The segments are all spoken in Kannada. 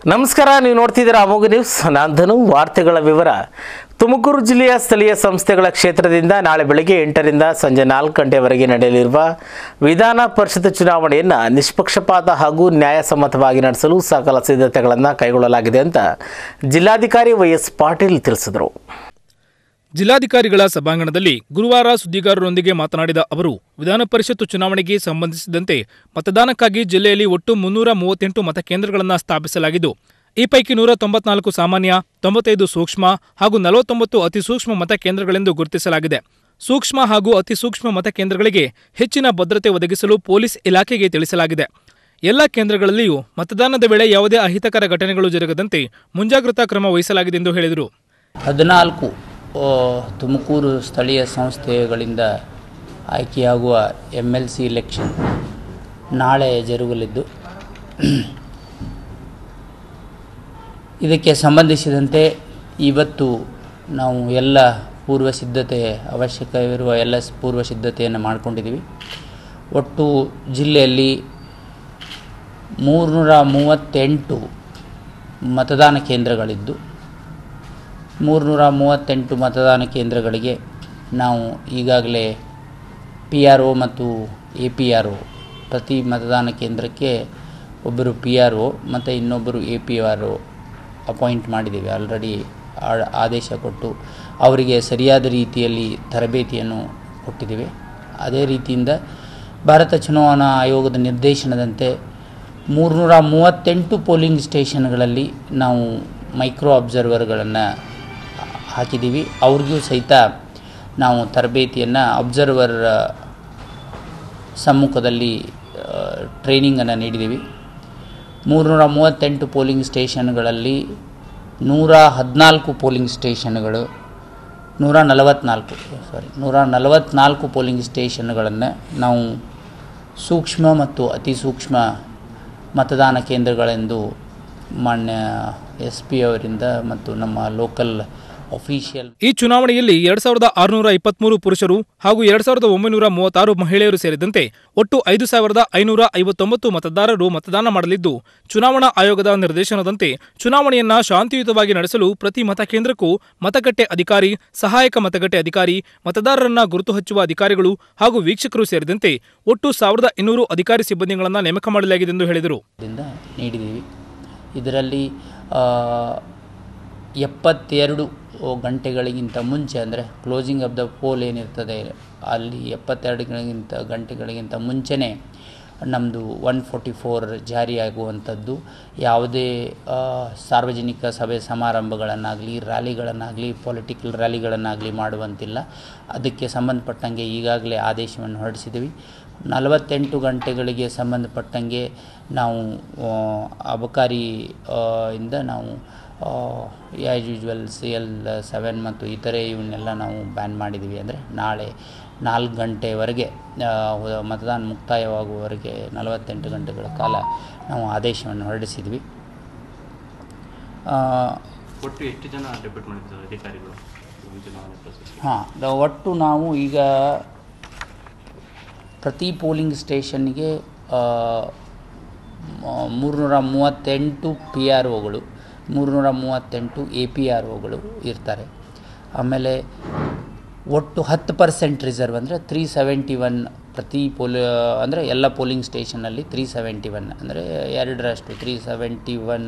ನಮಸ್ಕಾರ ನೀವು ನೋಡ್ತಿದ್ದೀರಾ ಅಮೋಘ ನ್ಯೂಸ್ ನಾನು ಧನು ವಾರ್ತೆಗಳ ವಿವರ ತುಮಕೂರು ಜಿಲ್ಲೆಯ ಸ್ಥಳೀಯ ಸಂಸ್ಥೆಗಳ ಕ್ಷೇತ್ರದಿಂದ ನಾಳೆ ಬೆಳಗ್ಗೆ ಎಂಟರಿಂದ ಸಂಜೆ ನಾಲ್ಕು ಗಂಟೆವರೆಗೆ ನಡೆಯಲಿರುವ ವಿಧಾನ ಪರಿಷತ್ ಚುನಾವಣೆಯನ್ನು ನಿಷ್ಪಕ್ಷಪಾತ ಹಾಗೂ ನ್ಯಾಯಸಮ್ಮತವಾಗಿ ನಡೆಸಲು ಸಕಲ ಸಿದ್ಧತೆಗಳನ್ನು ಕೈಗೊಳ್ಳಲಾಗಿದೆ ಅಂತ ಜಿಲ್ಲಾಧಿಕಾರಿ ವೈಎಸ್ ಪಾಟೀಲ್ ತಿಳಿಸಿದರು ಜಿಲ್ಲಾಧಿಕಾರಿಗಳ ಸಭಾಂಗಣದಲ್ಲಿ ಗುರುವಾರ ಸುದ್ದಿಗಾರರೊಂದಿಗೆ ಮಾತನಾಡಿದ ಅವರು ವಿಧಾನ ಪರಿಷತ್ತು ಚುನಾವಣೆಗೆ ಸಂಬಂಧಿಸಿದಂತೆ ಮತದಾನಕ್ಕಾಗಿ ಜಿಲ್ಲೆಯಲ್ಲಿ ಒಟ್ಟು ಮುನ್ನೂರ ಮೂವತ್ತೆಂಟು ಮತಕೇಂದ್ರಗಳನ್ನು ಸ್ಥಾಪಿಸಲಾಗಿದ್ದು ಈ ಪೈಕಿ ನೂರ ತೊಂಬತ್ನಾಲ್ಕು ಸಾಮಾನ್ಯ ತೊಂಬತ್ತೈದು ಸೂಕ್ಷ್ಮ ಹಾಗೂ ನಲವತ್ತೊಂಬತ್ತು ಅತಿ ಸೂಕ್ಷ್ಮ ಮತಕೇಂದ್ರಗಳೆಂದು ಗುರುತಿಸಲಾಗಿದೆ ಸೂಕ್ಷ್ಮ ಹಾಗೂ ಅತಿ ಸೂಕ್ಷ್ಮ ಮತಕೇಂದ್ರಗಳಿಗೆ ಹೆಚ್ಚಿನ ಭದ್ರತೆ ಒದಗಿಸಲು ಪೊಲೀಸ್ ಇಲಾಖೆಗೆ ತಿಳಿಸಲಾಗಿದೆ ಎಲ್ಲ ಕೇಂದ್ರಗಳಲ್ಲಿಯೂ ಮತದಾನದ ವೇಳೆ ಯಾವುದೇ ಅಹಿತಕರ ಘಟನೆಗಳು ಜರುಗದಂತೆ ಮುಂಜಾಗ್ರತಾ ಕ್ರಮ ವಹಿಸಲಾಗಿದೆ ಎಂದು ಹೇಳಿದರು ಹದಿನಾಲ್ಕು ಆ, ತುಮಕೂರು ಸ್ಥಳೀಯ ಸಂಸ್ಥೆಗಳಿಂದ ಆಯ್ಕೆಯಾಗುವ ಎಮ್ ಎಲ್ ಸಿ ಇಲೆಕ್ಷನ್ ನಾಳೆ ಜರುಗಲಿದ್ದು ಇದಕ್ಕೆ ಸಂಬಂಧಿಸಿದಂತೆ ಇವತ್ತು ನಾವು ಎಲ್ಲ ಪೂರ್ವ ಸಿದ್ಧತೆ ಅವಶ್ಯಕವಿರುವ ಎಲ್ಲ ಸ್- ಪೂರ್ವ ಸಿದ್ಧತೆಯನ್ನು ಮಾಡಿಕೊಂಡಿದ್ದೀವಿ ಒಟ್ಟು ಜಿಲ್ಲೆಯಲ್ಲಿ ಮೂರುನೂರ ಮೂವತ್ತೆಂಟು ಮತದಾನ ಕೇಂದ್ರಗಳಿದ್ದು ಮೂರುನೂರ ಮೂವತ್ತೆಂಟು ಮತದಾನ ಕೇಂದ್ರಗಳಿಗೆ ನಾವು ಈಗಾಗಲೇ ಪಿ ಆರ್ ಒ ಮತ್ತು ಎ ಪಿ ಆರ್ ಒ ಪ್ರತಿ ಮತದಾನ ಕೇಂದ್ರಕ್ಕೆ ಒಬ್ಬರು ಪಿ ಆರ್ ಒ ಮತ್ತು ಇನ್ನೊಬ್ಬರು A P R O appoint ಮಾಡಿದ್ದೀವಿ ಆಲ್ರೆಡಿ ಆದೇಶ ಕೊಟ್ಟು ಅವರಿಗೆ ಸರಿಯಾದ ರೀತಿಯಲ್ಲಿ ತರಬೇತಿಯನ್ನು ಕೊಟ್ಟಿದ್ದೀವಿ ಅದೇ ರೀತಿಯಿಂದ ಭಾರತ ಚುನಾವಣಾ ಆಯೋಗದ ನಿರ್ದೇಶನದಂತೆ ಮೂರುನೂರ ಮೂವತ್ತೆಂಟು ಪೋಲಿಂಗ್ ಸ್ಟೇಷನ್ಗಳಲ್ಲಿ ನಾವು ಮೈಕ್ರೋ ಅಬ್ಸರ್ವರ್ಗಳನ್ನು ಹಾಕಿದ್ದೀವಿ ಅವ್ರಿಗೂ ಸಹಿತ ನಾವು ತರಬೇತಿಯನ್ನು ಅಬ್ಸರ್ವರ್ ಸಮ್ಮುಖದಲ್ಲಿ ಟ್ರೈನಿಂಗನ್ನು ನೀಡಿದ್ದೀವಿ ಮೂರುನೂರ ಮೂವತ್ತೆಂಟು ಪೋಲಿಂಗ್ ಸ್ಟೇಷನ್ಗಳಲ್ಲಿ ನೂರ ಹದಿನಾಲ್ಕು ಪೋಲಿಂಗ್ ಸ್ಟೇಷನ್ಗಳು ನೂರ ನಲವತ್ತ್ನಾಲ್ಕು ಸಾರಿ ನೂರ ನಲವತ್ತ್ನಾಲ್ಕು ಪೋಲಿಂಗ್ ಸ್ಟೇಷನ್ಗಳನ್ನು ನಾವು ಸೂಕ್ಷ್ಮ ಮತ್ತು ಅತಿ ಸೂಕ್ಷ್ಮ ಮತದಾನ ಕೇಂದ್ರಗಳೆಂದು ಮಾನ್ಯ ಎಸ್ ಪಿ ಅವರಿಂದ ಮತ್ತು ನಮ್ಮ ಲೋಕಲ್ ಅಫಿಷಿಯಲ್ ಈ ಚುನಾವಣೆಯಲ್ಲಿ ಎರಡ್ ಸಾವಿರದ ಆರುನೂರ ಇಪ್ಪತ್ಮೂರು ಪುರುಷರು ಹಾಗೂ ಎರಡ್ ಸಾವಿರದ ಒಂಬೈನೂರ ಮೂವತ್ತಾರು ಮಹಿಳೆಯರು ಸೇರಿದಂತೆ ಒಟ್ಟು ಐದು ಸಾವಿರದ ಐನೂರ ಐವತ್ತೊಂಬತ್ತು ಮತದಾರರು ಮತದಾನ ಮಾಡಲಿದ್ದು ಚುನಾವಣಾ ಆಯೋಗದ ನಿರ್ದೇಶನದಂತೆ ಚುನಾವಣೆಯನ್ನ ಶಾಂತಿಯುತವಾಗಿ ನಡೆಸಲು ಪ್ರತಿ ಮತಕೇಂದ್ರಕ್ಕೂ ಮತಗಟ್ಟೆ ಅಧಿಕಾರಿ ಸಹಾಯಕ ಮತಗಟ್ಟೆ ಅಧಿಕಾರಿ ಮತದಾರರನ್ನ ಗುರುತು ಹಚ್ಚುವ ಅಧಿಕಾರಿಗಳು ಹಾಗೂ ವೀಕ್ಷಕರು ಸೇರಿದಂತೆ ಒಟ್ಟು ಸಾವಿರದ ಇನ್ನೂರು ಅಧಿಕಾರಿ ಸಿಬ್ಬಂದಿಗಳನ್ನು ನೇಮಕ ಮಾಡಲಾಗಿದೆ ಎಂದು ಹೇಳಿದರು ದಿಂದ ನೀಡಿದ್ದೀವಿ ಇದರಲ್ಲಿ ಆ, ಎಪ್ಪತ್ತೆರಡು ಗಂಟೆಗಳಿಗಿಂತ ಮುಂಚೆ ಅಂದರೆ ಕ್ಲೋಸಿಂಗ್ ಆಫ್ ದ ಪೋಲ್ ಏನಿರ್ತದೆ ಅಲ್ಲಿ ಎಪ್ಪತ್ತೆರಡುಗಳಿಗಿಂತ ಗಂಟೆಗಳಿಗಿಂತ ಮುಂಚೆನೇ ನಮ್ಮದು ಒನ್ ಫೋರ್ಟಿ ಫೋರ್ ಜಾರಿಯಾಗುವಂಥದ್ದು ಯಾವುದೇ ಆ, ಸಾರ್ವಜನಿಕ ಸಭೆ ಸಮಾರಂಭಗಳನ್ನಾಗಲಿ ರ್ಯಾಲಿಗಳನ್ನಾಗಲಿ ಪೊಲಿಟಿಕಲ್ ರ್ಯಾಲಿಗಳನ್ನಾಗಲಿ ಮಾಡುವಂತಿಲ್ಲ ಅದಕ್ಕೆ ಸಂಬಂಧಪಟ್ಟಂಗೆ ಈಗಾಗಲೇ ಆದೇಶವನ್ನು ಹೊರಡಿಸಿದ್ದೀವಿ ನಲವತ್ತೆಂಟು ಗಂಟೆಗಳಿಗೆ ಸಂಬಂಧಪಟ್ಟಂಗೆ ನಾವು ಆ, ಅಬಕಾರಿ ಆ, ಇಂದ ನಾವು as usual C L seven ಮತ್ತು ಇತರೆ ಇವನ್ನೆಲ್ಲ ನಾವು ಬ್ಯಾನ್ ಮಾಡಿದ್ದೀವಿ ಅಂದರೆ ನಾಳೆ ನಾಲ್ಕು ಗಂಟೆವರೆಗೆ ಆ, ವ- ಮತದಾನ ಮುಕ್ತಾಯವಾಗುವವರೆಗೆ ನಲವತ್ತೆಂಟು ಗಂಟೆಗಳ ಕಾಲ ನಾವು ಆದೇಶವನ್ನು ಹೊರಡಿಸಿದ್ವಿ ಆ, ಒಟ್ಟು ಎಷ್ಟು ಜನ ಡೆಬ್ಯೂಟ್ ಮಾಡಿದ್ದಾರೆ ಅಧಿಕಾರಿಗಳು ಈ ಚುನಾವಣೆ ಪ್ರೊಸೆಸ್ ಹಾಂ ಒಟ್ಟು ನಾವು ಈಗ ಪ್ರತಿ ಪೋಲಿಂಗ್ ಸ್ಟೇಷನ್ಗೆ ಮೂರುನೂರ ಮೂವತ್ತೆಂಟು ಪಿ ಆರ್ ಒಗಳು ಮೂರುನೂರ ಮೂವತ್ತೆಂಟು ಎ ಪಿ ಆರ್ ಒಗಳು ಇರ್ತಾರೆ ಆಮೇಲೆ ಒಟ್ಟು ಹತ್ತು ಪರ್ಸೆಂಟ್ ರಿಸರ್ವ್ ಅಂದರೆ ತ್ರೀ ಸೆವೆಂಟಿ ಒನ್ ಪ್ರತಿ ಪೋಲ್ ಅಂದರೆ ಎಲ್ಲ ಪೋಲಿಂಗ್ ಸ್ಟೇಷನಲ್ಲಿ ತ್ರೀ ಸೆವೆಂಟಿ ಒನ್ ಅಂದರೆ ಎರಡರಷ್ಟು ತ್ರೀ ಸೆವೆಂಟಿ ಒನ್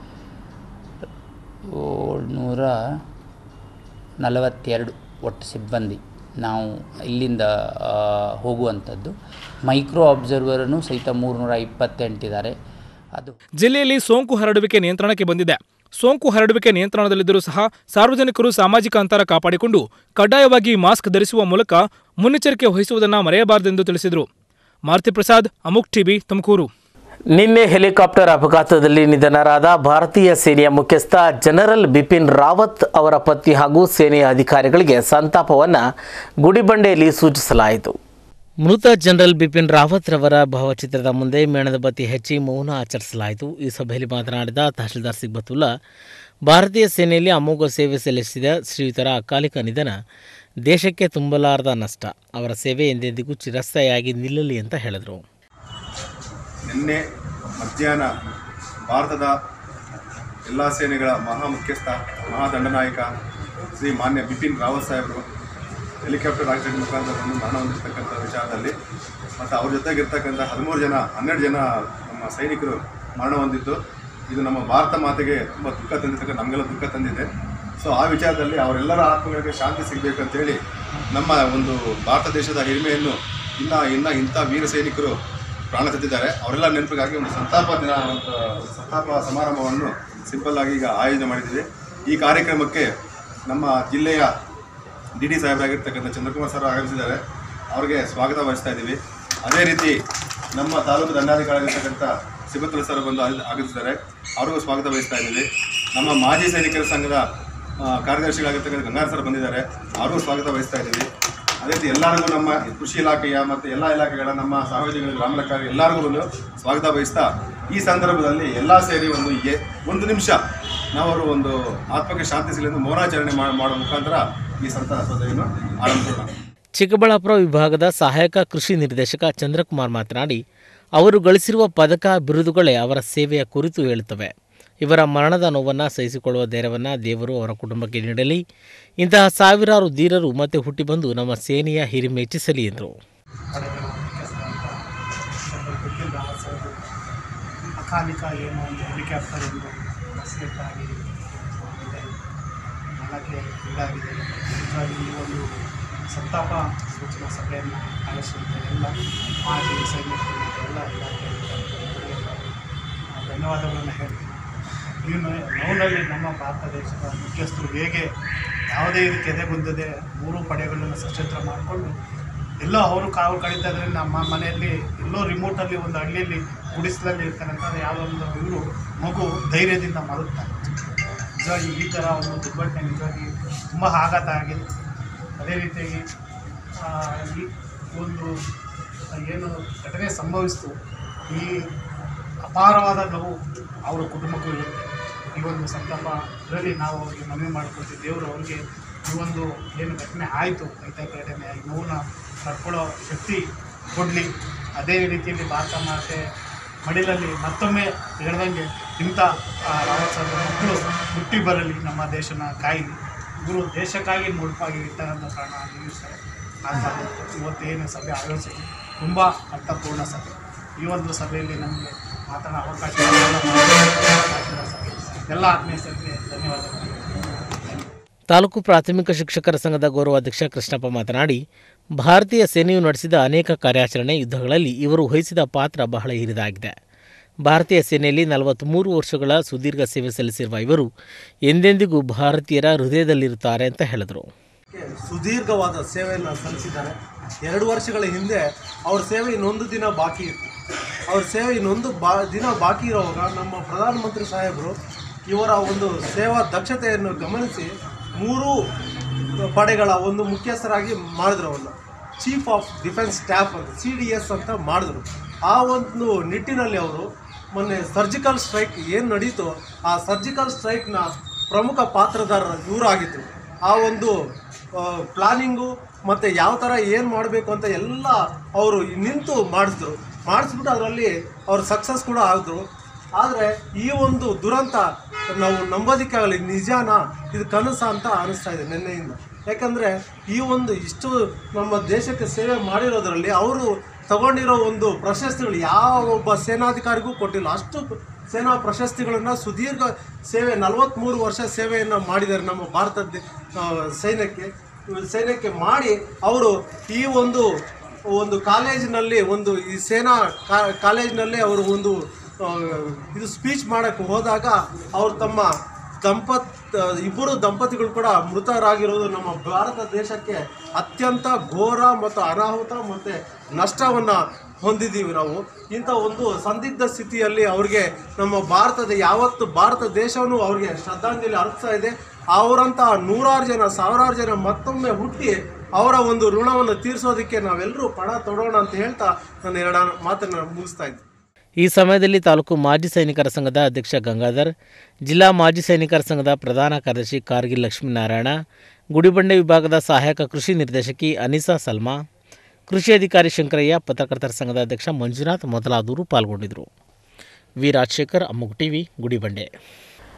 ಏಳ್ನೂರ ನಲವತ್ತೆರಡು ಒಟ್ಟು ಸಿಬ್ಬಂದಿ ನಾವು ಇಲ್ಲಿಂದ ಆ, ಹೋಗುವಂಥದ್ದು ಮೈಕ್ರೋ ಅಬ್ಸರ್ವರನ್ನು ಸಹಿತ ಮೂರುನೂರ ಇಪ್ಪತ್ತೆಂಟಿದ್ದಾರೆ ಅದು ಜಿಲ್ಲೆಯಲ್ಲಿ ಸೋಂಕು ಹರಡುವಿಕೆ ನಿಯಂತ್ರಣಕ್ಕೆ ಬಂದಿದೆ ಸೋಂಕು ಹರಡುವಿಕೆ ನಿಯಂತ್ರಣದಲ್ಲಿದ್ದರೂ ಸಹ ಸಾರ್ವಜನಿಕರು ಸಾಮಾಜಿಕ ಅಂತರ ಕಾಪಾಡಿಕೊಂಡು ಕಡ್ಡಾಯವಾಗಿ ಮಾಸ್ಕ್ ಧರಿಸುವ ಮೂಲಕ ಮುನ್ನೆಚ್ಚರಿಕೆ ವಹಿಸುವುದನ್ನು ಮರೆಯಬಾರದೆಂದು ತಿಳಿಸಿದರು ಮಾರುತಿ ಪ್ರಸಾದ್ ಅಮುಕ್ ಟಿವಿ ತುಮಕೂರು ನಿನ್ನೆ ಹೆಲಿಕಾಪ್ಟರ್ ಅಪಘಾತದಲ್ಲಿ ನಿಧನರಾದ ಭಾರತೀಯ ಸೇನೆಯ ಮುಖ್ಯಸ್ಥ ಜನರಲ್ ಬಿಪಿನ್ ರಾವತ್ ಅವರ ಪತ್ನಿ ಹಾಗೂ ಸೇನೆಯ ಅಧಿಕಾರಿಗಳಿಗೆ ಸಂತಾಪವನ್ನು ಗುಡಿಬಂಡೆಯಲ್ಲಿ ಸೂಚಿಸಲಾಯಿತು ಮೃತ ಜನರಲ್ ಬಿಪಿನ್ ರಾವತ್ ರವರ ಭಾವಚಿತ್ರದ ಮುಂದೆ ಮೇಣದ ಬತ್ತಿ ಹಚ್ಚಿ ಮೌನ ಆಚರಿಸಲಾಯಿತು ಈ ಸಭೆಯಲ್ಲಿ ಮಾತನಾಡಿದ ತಹಶೀಲ್ದಾರ್ ಸಿಗ್ಬತುಲ್ಲಾ ಭಾರತೀಯ ಸೇನೆಯಲ್ಲಿ ಅಮೋಘ ಸೇವೆ ಸಲ್ಲಿಸಿದ ಶ್ರೀಯುತರ ಅಕಾಲಿಕ ನಿಧನ ದೇಶಕ್ಕೆ ತುಂಬಲಾರದ ನಷ್ಟ ಅವರ ಸೇವೆ ಎಂದೆಂದಿಗೂ ಚಿರಸ್ಥಾಯಿಯಾಗಿ ನಿಲ್ಲಲಿ ಅಂತ ಹೇಳಿದರು ನಿನ್ನೆ ಮಧ್ಯಾಹ್ನ ಭಾರತದ ಎಲ್ಲ ಸೇನೆಗಳ ಮಹಾ ಮುಖ್ಯಸ್ಥ ಮಹಾದಂಡನಾಯಕ ಶ್ರೀ ಮಾನ್ಯ ಬಿಪಿನ್ ರಾವತ್ ಸಾಹೇಬರು ಹೆಲಿಕಾಪ್ಟರ್ ಆಕ್ಸಿಡೆಂಟ್ ಮುಖಾಂತರ ಬಂದು ಮರಣ ಹೊಂದಿರ್ತಕ್ಕಂಥ ವಿಚಾರದಲ್ಲಿ ಮತ್ತು ಅವ್ರ ಜೊತೆಗಿರ್ತಕ್ಕಂಥ ಹದಿಮೂರು ಜನ ಹನ್ನೆರಡು ಜನ ನಮ್ಮ ಸೈನಿಕರು ಮರಣ ಹೊಂದಿದ್ದು ಇದು ನಮ್ಮ ಭಾರತ ಮಾತೆಗೆ ತುಂಬ ದುಃಖ ತಂದಿರ್ತಕ್ಕಂಥ ನಮಗೆಲ್ಲ ದುಃಖ ತಂದಿದೆ ಸೊ ಆ ವಿಚಾರದಲ್ಲಿ ಅವರೆಲ್ಲರ ಆತ್ಮಗಳಿಗೆ ಶಾಂತಿ ಸಿಗಬೇಕು ಅಂತೇಳಿ ನಮ್ಮ ಒಂದು ಭಾರತ ದೇಶದ ಹಿರಿಮೆಯನ್ನು ಇನ್ನ ಇನ್ನ ಇಂಥ ವೀರ ಸೈನಿಕರು ಪ್ರಾಣ ತೆತ್ತಿದ್ದಾರೆ ಅವರೆಲ್ಲ ನೆನಪಿಗಾಗಿ ಒಂದು ಸಂತಾಪ ದಿನ ಒಂದು ಸಂತಾಪ ಸಮಾರಂಭವನ್ನು ಸಿಂಪಲ್ ಆಗಿ ಈಗ ಆಯೋಜನೆ ಮಾಡಿದ್ದೀವಿ ಈ ಕಾರ್ಯಕ್ರಮಕ್ಕೆ ನಮ್ಮ ಜಿಲ್ಲೆಯ ಡಿ ಡಿ ಸಾಹೇಬರಾಗಿರ್ತಕ್ಕಂಥ ಚಂದ್ರಕುಮಾರ್ ಸರ್ ಆಗಮಿಸಿದ್ದಾರೆ ಅವರಿಗೆ ಸ್ವಾಗತ ವಹಿಸ್ತಾ ಇದ್ದೀವಿ ಅದೇ ರೀತಿ ನಮ್ಮ ತಾಲೂಕು ದಂಡಾಧಿಕಾರಿಯಾಗಿರ್ತಕ್ಕಂಥ ಸಿಬತ್ತಲ ಸರ್ ಬಂದು ಆಗ- ಆಗಮಿಸಿದ್ದಾರೆ ಅವ್ರಿಗೂ ಸ್ವಾಗತ ವಹಿಸ್ತಾ ಇದ್ದೀವಿ ನಮ್ಮ ಮಾಜಿ ಸೈನಿಕರ ಸಂಘದ ಆ, ಕಾರ್ಯದರ್ಶಿಗಳಾಗಿರ್ತಕ್ಕಂಥ ಗಂಗಾಧರ್ ಸರ್ ಬಂದಿದ್ದಾರೆ ಅವ್ರಿಗೂ ಸ್ವಾಗತ ವಹಿಸ್ತಾ ಇದ್ದೀವಿ ಅದೇ ರೀತಿ ಎಲ್ಲರಿಗೂ ನಮ್ಮ ಕೃಷಿ ಇಲಾಖೆಯ ಮತ್ತು ಎಲ್ಲ ಇಲಾಖೆಗಳ ನಮ್ಮ ಸಾರ್ವಜನಿಕ ಗ್ರಾಮ ಲೆಕ್ಕಾಗಿ ಎಲ್ಲರಿಗೂ ಒಂದು ಸ್ವಾಗತ ವಹಿಸ್ತಾ ಈ ಸಂದರ್ಭದಲ್ಲಿ ಎಲ್ಲ ಸೇರಿ ಒಂದು ಎ ಒಂದು ನಿಮಿಷ ನಾವು ಅವರು ಒಂದು ಆತ್ಮಕ್ಕೆ ಶಾಂತಿ ಸಿಗಲಿ ಎಂದು ಮೌನಾಚರಣೆ ಮಾ- ಮಾಡೋ ಮುಖಾಂತರ ಈ ಸಂತಾನ ಸ್ಪರ್ಧೆಯನ್ನು ಆರಂಭಿಸೋಣ ಚಿಕ್ಕಬಳ್ಳಾಪುರ ವಿಭಾಗದ ಸಹಾಯಕ ಕೃಷಿ ನಿರ್ದೇಶಕ ಚಂದ್ರಕುಮಾರ್ ಮಾತನಾಡಿ ಅವರು ಗಳಿಸಿರುವ ಪದಕ ಬಿರುದುಗಳೇ ಅವರ ಸೇವೆಯ ಕುರಿತು ಹೇಳುತ್ತವೆ ಇವರ ಮರಣದ ನೋವನ್ನು ಸಹಿಸಿಕೊಳ್ಳುವ ಧೈರ್ಯವನ್ನು ದೇವರು ಅವರ ಕುಟುಂಬಕ್ಕೆ ನೀಡಲಿ ಇಂತಹ ಸಾವಿರಾರು ಧೀರರು ಮತ್ತೆ ಹುಟ್ಟಿ ಬಂದು ನಮ್ಮ ಸೇನೆಯ ಹಿರಿಮೆ ಹೆಚ್ಚಿಸಲಿ ಎಂದರು ಪಡೆಗಳ ಮುಖ್ಯಸ್ಥರಾದ ಬಿಪಿನ್ ರಾವತ್ ಸಾಹೇಬರು ಅಕಾಲಿಕ ಏನು ಒಂದು ಹೆಲಿಕಾಪ್ಟರ್ ಒಂದು ಸ್ಲಿಪ್ ಆಗಿ ಇದೆ ಮರಣಕ್ಕೆ ಈಡಾಗಿದೆ ಹೀಗಾಗಿ ಈ ಒಂದು ಸಂತಾಪ ಸೂಚನಾ ಸಭೆಯನ್ನು ಆಯೋಜಿಸಿದ ಎಲ್ಲ ಮಾಜಿ ಸೈನಿಕರು ಮತ್ತು ಎಲ್ಲ ಇಲಾಖೆ ಅಧಿಕಾರಿಗಳಿಗೆ ಧನ್ಯವಾದಗಳನ್ನು ಹೇಳ್ತೀನಿ ಈ ನೋ- ನೋವಿನಲ್ಲಿ ನಮ್ಮ ಭಾರತ ದೇಶದ ಮುಖ್ಯಸ್ಥರು ಹೇಗೆ ಯಾವುದೇ ಇದಕ್ಕೆ ಎದೆಗುಂದದೆ ಮೂರು ಪಡೆಗಳನ್ನು ಸಶಸ್ತ್ರ ಮಾಡಿಕೊಂಡು ಎಲ್ಲೋ ಅವರು ಕಾವು ಕಳೀತಾ ಇದ್ರೆ ನಮ್ಮ ಮನೆಯಲ್ಲಿ ಎಲ್ಲೋ ರಿಮೋಟಲ್ಲಿ ಒಂದು ಹಳ್ಳಿಯಲ್ಲಿ ಗುಡಿಸಲಲ್ಲಿ ಇರ್ತಕ್ಕಂಥ ಯಾವುದೋ ಒಂದು ಇವರು ಮಗು ಧೈರ್ಯದಿಂದ ಮರುತ್ತಾರೆ ನಿಜವಾಗಿ ಈ ಥರ ಒಂದು ದುರ್ಘಟನೆ ನಿಜವಾಗಿ ತುಂಬ ಆಘಾತ ಆಗಿದೆ ಅದೇ ರೀತಿಯಾಗಿ ಆ, ಈ ಒಂದು ಏನು ಘಟನೆ ಸಂಭವಿಸ್ತು ಈ ಅಪಾರವಾದ ನೋವು ಅವರ ಕುಟುಂಬಕ್ಕೂ ಇರುತ್ತೆ ಈ ಒಂದು ಸಂತಾಪದಲ್ಲಿ ನಾವು ಅವರಿಗೆ ಮನವಿ ಮಾಡ್ಕೊಳ್ತೀವಿ ದೇವರು ಅವರಿಗೆ ಈ ಒಂದು ಏನು ಘಟನೆ ಆಯಿತು ರೈತ ಘಟನೆ ಈ ನೋವನ್ನ ತಡ್ಕೊಳ್ಳೋ ಶಕ್ತಿ ಕೊಡಲಿ ಅದೇ ರೀತಿಯಲ್ಲಿ ಭಾರತ ಮಾತೆ ಮಡಿಲಲ್ಲಿ ಮತ್ತೊಮ್ಮೆ ಹೇಳ್ದಂಗೆ ಇಂಥ ಆ, ರಾವತ್ ಸಾಹೇಬ್ರ ಮಕ್ಕಳು ಹುಟ್ಟಿ ಬರಲಿ ನಮ್ಮ ದೇಶನ ಕಾಯಿಲಿ ಇವರು ದೇಶಕ್ಕಾಗಿ ಮುಡುಪಾಗಿ ಇರ್ತಕ್ಕಂಥ ಪ್ರಾಣ ನಿಲ್ಲಿಸ್ತಾರೆ ಅಂತ ಇವತ್ತೇನು ಸಭೆ ಆಯೋಜಿಸಿದೆ ತುಂಬ ಅರ್ಥಪೂರ್ಣ ಸಭೆ ಈ ಒಂದು ಸಭೆಯಲ್ಲಿ ನಮಗೆ ಮಾತನಾಡೋ ಅವಕಾಶ ಮಾಡಿದ ಸಭೆ. ಎಲ್ಲ ಆತ್ಮೀಯರಿಗೆ ಧನ್ಯವಾದಗಳು ತಾಲೂಕು ಪ್ರಾಥಮಿಕ ಶಿಕ್ಷಕರ ಸಂಘದ ಗೌರವಾಧ್ಯಕ್ಷ ಕೃಷ್ಣಪ್ಪ ಮಾತನಾಡಿ ಭಾರತೀಯ ಸೇನೆಯು ನಡೆಸಿದ ಅನೇಕ ಕಾರ್ಯಾಚರಣೆ ಯುದ್ಧಗಳಲ್ಲಿ ಇವರು ವಹಿಸಿದ ಪಾತ್ರ ಬಹಳ ಹಿರಿದಾಗಿದೆ ಭಾರತೀಯ ಸೇನೆಯಲ್ಲಿ ನಲವತ್ತ್ಮೂರು ವರ್ಷಗಳ ಸುದೀರ್ಘ ಸೇವೆ ಸಲ್ಲಿಸಿರುವ ಇವರು ಎಂದೆಂದಿಗೂ ಭಾರತೀಯರ ಹೃದಯದಲ್ಲಿರುತ್ತಾರೆ ಅಂತ ಹೇಳಿದರು ಸುದೀರ್ಘವಾದ ಸೇವೆಯನ್ನು ಸಲ್ಲಿಸಿದ್ದಾರೆ ಎರಡು ವರ್ಷಗಳ ಹಿಂದೆ ಅವ್ರ ಸೇವೆ ಇನ್ನೊಂದು ದಿನ ಬಾಕಿ ಇತ್ತು ಅವ್ರ ಸೇವೆ ಇನ್ನೊಂದು ಬಾ ದಿನ ಬಾಕಿ ಇರುವಾಗ ನಮ್ಮ ಪ್ರಧಾನಮಂತ್ರಿ ಸಾಹೇಬರು ಇವರ ಒಂದು ಸೇವಾ ದಕ್ಷತೆಯನ್ನು ಗಮನಿಸಿ ಮೂರು ಪಡೆಗಳ ಒಂದು ಮುಖ್ಯಸ್ಥರಾಗಿ ಮಾಡಿದ್ರು ಅವನ್ನ ಚೀಫ್ ಆಫ್ ಡಿಫೆನ್ಸ್ ಸ್ಟಾಫ್ ಅಂತ ಸಿ ಡಿ ಎಸ್ ಅಂತ ಮಾಡಿದ್ರು ಆ ಒಂದು ನಿಟ್ಟಿನಲ್ಲಿ ಅವರು ಮೊನ್ನೆ ಸರ್ಜಿಕಲ್ ಸ್ಟ್ರೈಕ್ ಏನು ನಡೀತೋ ಆ ಸರ್ಜಿಕಲ್ ಸ್ಟ್ರೈಕ್ನ ಪ್ರಮುಖ ಪಾತ್ರಧಾರ ಇವರು ಆಗಿದ್ರು ಆ ಒಂದು ಪ್ಲಾನಿಂಗು ಮತ್ತು ಯಾವ ಥರ ಏನು ಮಾಡಬೇಕು ಅಂತ ಎಲ್ಲ ಅವರು ನಿಂತು ಮಾಡಿಸಿದ್ರು ಮಾಡಿಸ್ಬಿಟ್ಟು ಅದರಲ್ಲಿ ಅವ್ರು ಸಕ್ಸಸ್ ಕೂಡ ಆಗಿದ್ರು ಆದರೆ ಈ ಒಂದು ದುರಂತ ನಾವು ನಂಬೋದಕ್ಕಾಗಲಿ ನಿಜಾನ ಇದು ಕನಸ ಅಂತ ಅನಿಸ್ತಾ ಇದೆ ನಿನ್ನೆಯಿಂದ ಯಾಕಂದರೆ ಈ ಒಂದು ಇಷ್ಟು ನಮ್ಮ ದೇಶಕ್ಕೆ ಸೇವೆ ಮಾಡಿರೋದ್ರಲ್ಲಿ ಅವರು ತಗೊಂಡಿರೋ ಒಂದು ಪ್ರಶಸ್ತಿಗಳು ಯಾವ ಒಬ್ಬ ಸೇನಾಧಿಕಾರಿಗೂ ಕೊಟ್ಟಿಲ್ಲ ಅಷ್ಟು ಸೇನಾ ಪ್ರಶಸ್ತಿಗಳನ್ನು ಸುದೀರ್ಘ ಸೇವೆ ನಲವತ್ತ್ಮೂರು ವರ್ಷ ಸೇವೆಯನ್ನು ಮಾಡಿದ್ದಾರೆ ನಮ್ಮ ಭಾರತದ ಆ, ಸೈನ್ಯಕ್ಕೆ ಸೈನ್ಯಕ್ಕೆ ಮಾಡಿ ಅವರು ಈ ಒಂದು ಒಂದು ಕಾಲೇಜಿನಲ್ಲಿ ಒಂದು ಈ ಸೇನಾ ಕಾ- ಕಾಲೇಜಿನಲ್ಲಿ ಅವರು ಒಂದು ಆ, ಇದು ಸ್ಪೀಚ್ ಮಾಡೋಕ್ಕೆ ಹೋದಾಗ ಅವರು ತಮ್ಮ ದಂಪತ್ ಇಬ್ಬರು ದಂಪತಿಗಳು ಕೂಡ ಮೃತರಾಗಿರೋದು ನಮ್ಮ ಭಾರತ ದೇಶಕ್ಕೆ ಅತ್ಯಂತ ಘೋರ ಮತ್ತು ಅನಾಹುತ ಮತ್ತು ನಷ್ಟವನ್ನು ಹೊಂದಿದ್ದೀವಿ ನಾವು ಇಂಥ ಒಂದು ಸಂದಿಗ್ಧ ಸ್ಥಿತಿಯಲ್ಲಿ ಅವ್ರಿಗೆ ನಮ್ಮ ಭಾರತದ ಯಾವತ್ತು ಭಾರತ ದೇಶವನ್ನು ಅವ್ರಿಗೆ ಶ್ರದ್ಧಾಂಜಲಿ ಅರ್ಪಿಸ್ತಾ ಇದೆ ಅವರಂಥ ನೂರಾರು ಜನ ಸಾವಿರಾರು ಜನ ಮತ್ತೊಮ್ಮೆ ಹುಟ್ಟಿ ಅವರ ಒಂದು ಋಣವನ್ನು ತೀರಿಸೋದಕ್ಕೆ ನಾವೆಲ್ಲರೂ ಪಣ ತೊಡೋಣ ಅಂತ ಹೇಳ್ತಾ ನಾನು ಎರಡು ಮಾತನ್ನು ಮುಗಿಸ್ತಾ ಇದ್ದೀನಿ ಈ ಸಮಯದಲ್ಲಿ ತಾಲೂಕು ಮಾಜಿ ಸೈನಿಕರ ಸಂಘದ ಅಧ್ಯಕ್ಷ ಗಂಗಾಧರ್ ಜಿಲ್ಲಾ ಮಾಜಿ ಸೈನಿಕರ ಸಂಘದ ಪ್ರಧಾನ ಕಾರ್ಯದರ್ಶಿ ಕಾರ್ಗಿಲ್ ಲಕ್ಷ್ಮೀನಾರಾಯಣ ಗುಡಿಬಂಡೆ ವಿಭಾಗದ ಸಹಾಯಕ ಕೃಷಿ ನಿರ್ದೇಶಕಿ ಅನಿಸಾ ಸಲ್ಮಾ ಕೃಷಿ ಅಧಿಕಾರಿ ಶಂಕರಯ್ಯ ಪತ್ರಕರ್ತರ ಸಂಘದ ಅಧ್ಯಕ್ಷ ಮಂಜುನಾಥ್ ಮೊದಲಾದವರು ಪಾಲ್ಗೊಂಡಿದ್ದರು ವಿ ರಾಜಶೇಖರ್ ಅಮ್ಮುಗ್ ಟಿವಿ ಗುಡಿಬಂಡೆ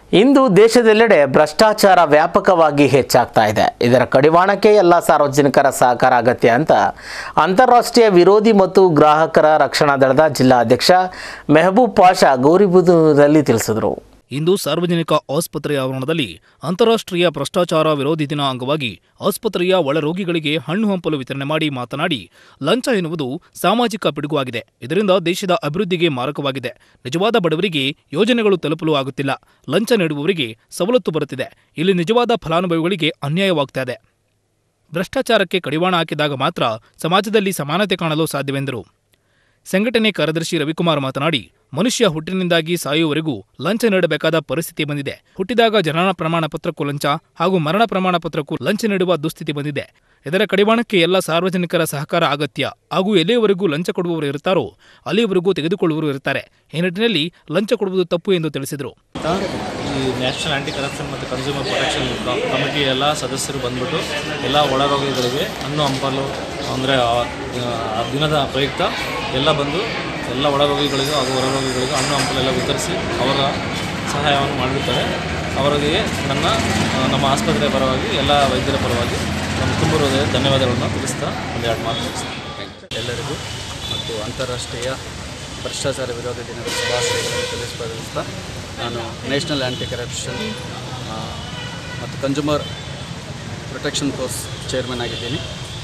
ಇಂದು ದೇಶದೆಲ್ಲೆಡೆ ಭ್ರಷ್ಟಾಚಾರ ವ್ಯಾಪಕವಾಗಿ ಹೆಚ್ಚಾಗ್ತಾ ಇದೆ ಇದರ ಕಡಿವಾಣಕ್ಕೆ ಎಲ್ಲ ಸಾರ್ವಜನಿಕರ ಸಹಕಾರ ಅಗತ್ಯ ಅಂತ ಅಂತಾರಾಷ್ಟ್ರೀಯ ವಿರೋಧಿ ಮತ್ತು ಗ್ರಾಹಕರ ರಕ್ಷಣಾ ದಳದ ಜಿಲ್ಲಾಧ್ಯಕ್ಷ ಮೆಹಬೂಬ್ ಪಾಷಾ ಗೌರಿಬುದೂರಲ್ಲಿ ತಿಳಿಸಿದರು ಇಂದು ಸಾರ್ವಜನಿಕ ಆಸ್ಪತ್ರೆಯ ಆವರಣದಲ್ಲಿ ಅಂತಾರಾಷ್ಟ್ರೀಯ ಭ್ರಷ್ಟಾಚಾರ ವಿರೋಧಿ ದಿನ ಅಂಗವಾಗಿ ಆಸ್ಪತ್ರೆಯ ಒಳರೋಗಿಗಳಿಗೆ ಹಣ್ಣು ಹಂಪಲು ವಿತರಣೆ ಮಾಡಿ ಮಾತನಾಡಿ ಲಂಚ ಎನ್ನುವುದು ಸಾಮಾಜಿಕ ಪಿಡುಗು ಆಗಿದೆ ಇದರಿಂದ ದೇಶದ ಅಭಿವೃದ್ಧಿಗೆ ಮಾರಕವಾಗಿದೆ ನಿಜವಾದ ಬಡವರಿಗೆ ಯೋಜನೆಗಳು ತಲುಪಲು ಆಗುತ್ತಿಲ್ಲ ಲಂಚ ನೀಡುವವರಿಗೆ ಸವಲತ್ತು ಬರುತ್ತಿದೆ ಇಲ್ಲಿ ನಿಜವಾದ ಫಲಾನುಭವಿಗಳಿಗೆ ಅನ್ಯಾಯವಾಗ್ತಾ ಇದೆ ಭ್ರಷ್ಟಾಚಾರಕ್ಕೆ ಕಡಿವಾಣ ಹಾಕಿದಾಗ ಮಾತ್ರ ಸಮಾಜದಲ್ಲಿ ಸಮಾನತೆ ಕಾಣಲು ಸಾಧ್ಯವೆಂದರು ಸಂಘಟನೆ ಕಾರ್ಯದರ್ಶಿ ರವಿಕುಮಾರ್ ಮಾತನಾಡಿ ಮನುಷ್ಯ ಹುಟ್ಟಿನಿಂದಾಗಿ ಸಾಯುವವರೆಗೂ ಲಂಚ ನೀಡಬೇಕಾದ ಪರಿಸ್ಥಿತಿ ಬಂದಿದೆ ಹುಟ್ಟಿದಾಗ ಜನನ ಪ್ರಮಾಣ ಪತ್ರಕ್ಕೂ ಲಂಚ ಹಾಗೂ ಮರಣ ಪ್ರಮಾಣ ಪತ್ರಕ್ಕೂ ಲಂಚ ನೀಡುವ ದುಸ್ಥಿತಿ ಬಂದಿದೆ ಇದರ ಕಡಿವಾಣಕ್ಕೆ ಎಲ್ಲ ಸಾರ್ವಜನಿಕರ ಸಹಕಾರ ಅಗತ್ಯ ಹಾಗೂ ಎಲ್ಲಿಯವರೆಗೂ ಲಂಚ ಕೊಡುವವರು ಇರುತ್ತಾರೋ ಅಲ್ಲಿಯವರೆಗೂ ತೆಗೆದುಕೊಳ್ಳುವವರು ಇರುತ್ತಾರೆ ಈ ನಿಟ್ಟಿನಲ್ಲಿ ಲಂಚ ಕೊಡುವುದು ತಪ್ಪು ಎಂದು ತಿಳಿಸಿದರು ಈ ನ್ಯಾಷನಲ್ ಆ್ಯಂಟಿ ಕರಪ್ಷನ್ ಮತ್ತು ಕನ್ಸ್ಯೂಮರ್ ಪ್ರೊಟೆಕ್ಷನ್ ಕಮಿಟಿ ಎಲ್ಲ ಸದಸ್ಯರು ಬಂದ್ಬಿಟ್ಟು ಎಲ್ಲ ಒಳರೋಗಿಗಳಿಗೆ ಹಣ್ಣು ಹಂಪಲು ಅಂದರೆ ಆ ದಿನದ ಪ್ರಯುಕ್ತ ಎಲ್ಲ ಬಂದು ಎಲ್ಲ ಒಳರೋಗಿಗಳಿಗೂ ಹಾಗೂ ಹೊರರೋಗಿಗಳಿಗೂ ಹಣ್ಣು ಹಂಪಲೆಲ್ಲ ವಿತರಿಸಿ ಅವರ ಸಹಾಯವನ್ನು ಮಾಡಿರುತ್ತಾರೆ ಅವರಿಗೆ ನನ್ನ ಆ, ನಮ್ಮ ಆಸ್ಪತ್ರೆಯ ಪರವಾಗಿ ಎಲ್ಲ ವೈದ್ಯರ ಪರವಾಗಿ ನಮ್ಮ ತುಂಬ ಹೃದಯದ ಧನ್ಯವಾದಗಳನ್ನು ತಿಳಿಸ್ತಾ ಒಂದೆರಡು ಮಾತು ತಿಳಿಸ್ತೀನಿ ಎಲ್ಲರಿಗೂ ಮತ್ತು ಅಂತಾರಾಷ್ಟ್ರೀಯ ಭ್ರಷ್ಟಾಚಾರ ವಿರೋಧ ದಿನದ ಶುಭಾಶಯಗಳನ್ನು ತಿಳಿಸ್ತಾ ನಾನು ನ್ಯಾಷನಲ್ ಆ್ಯಂಟಿ ಕರಪ್ಷನ್ ಆ, ಮತ್ತು ಕನ್ಸ್ಯೂಮರ್ ಪ್ರೊಟೆಕ್ಷನ್ ಫೋರ್ಸ್ ಚೇರ್ಮನ್ ಆಗಿದ್ದೀನಿ